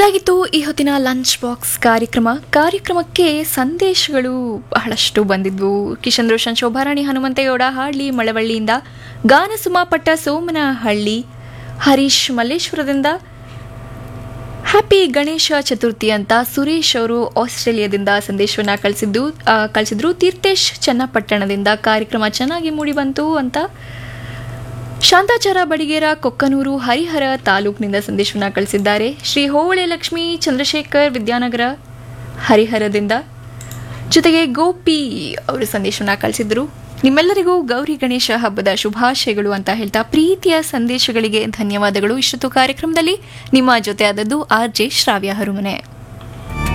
ಇದಾಗಿತ್ತು ಈ ಹೊತ್ತಿನ ಲಂಚ್ ಬಾಕ್ಸ್ ಕಾರ್ಯಕ್ರಮ ಕಾರ್ಯಕ್ರಮಕ್ಕೆ ಸಂದೇಶಗಳು ಬಹಳಷ್ಟು ಬಂದಿದ್ವು ಕಿಶನ್ ರೋಷನ್ ಶೋಭಾರಾಣಿ ಹನುಮಂತೇಗೌಡ ಹಾಳ್ಳಿ ಮಳವಳ್ಳಿಯಿಂದ ಗಾನಸುಮ ಪಟ್ಟ ಸೋಮನಹಳ್ಳಿ ಹರೀಶ್ ಮಲ್ಲೇಶ್ವರದಿಂದ ಹ್ಯಾಪಿ ಗಣೇಶ ಚತುರ್ಥಿ ಅಂತ ಸುರೇಶ್ ಅವರು ಆಸ್ಟ್ರೇಲಿಯಾದಿಂದ ಸಂದೇಶವನ್ನ ಕಳಿಸಿದ್ದು ಆ, ಕಳಿಸಿದ್ರು ತೀರ್ಥೇಶ್ ಚನ್ನಪಟ್ಟಣದಿಂದ ಕಾರ್ಯಕ್ರಮ ಚೆನ್ನಾಗಿ ಮೂಡಿ ಬಂತು ಅಂತ ಶಾಂತಾಚಾರ ಬಡಿಗೇರ ಕೊಕ್ಕನೂರು ಹರಿಹರ ತಾಲೂಕಿನಿಂದ ಸಂದೇಶವನ್ನ ಕಳಿಸಿದ್ದಾರೆ ಶ್ರೀ ಹೋವಳೆ ಲಕ್ಷ್ಮಿ ಚಂದ್ರಶೇಖರ್ ವಿದ್ಯಾನಗರ ಹರಿಹರದಿಂದ ಜೊತೆಗೆ ಗೋಪಿ ಅವರು ಸಂದೇಶವನ್ನ ಕಳಿಸಿದ್ರು ನಿಮ್ಮೆಲ್ಲರಿಗೂ ಗೌರಿ ಗಣೇಶ ಹಬ್ಬದ ಶುಭಾಶಯಗಳು ಅಂತ ಹೇಳ್ತಾ ಪ್ರೀತಿಯ ಸಂದೇಶಗಳಿಗೆ ಧನ್ಯವಾದಗಳು ಇಷ್ಟೊತ್ತು ಕಾರ್ಯಕ್ರಮದಲ್ಲಿ ನಿಮ್ಮ ಜೊತೆ ಆದದ್ದು ಆರ್ ಜೆ ಶ್ರಾವ್ಯ ಹರುಮನೆ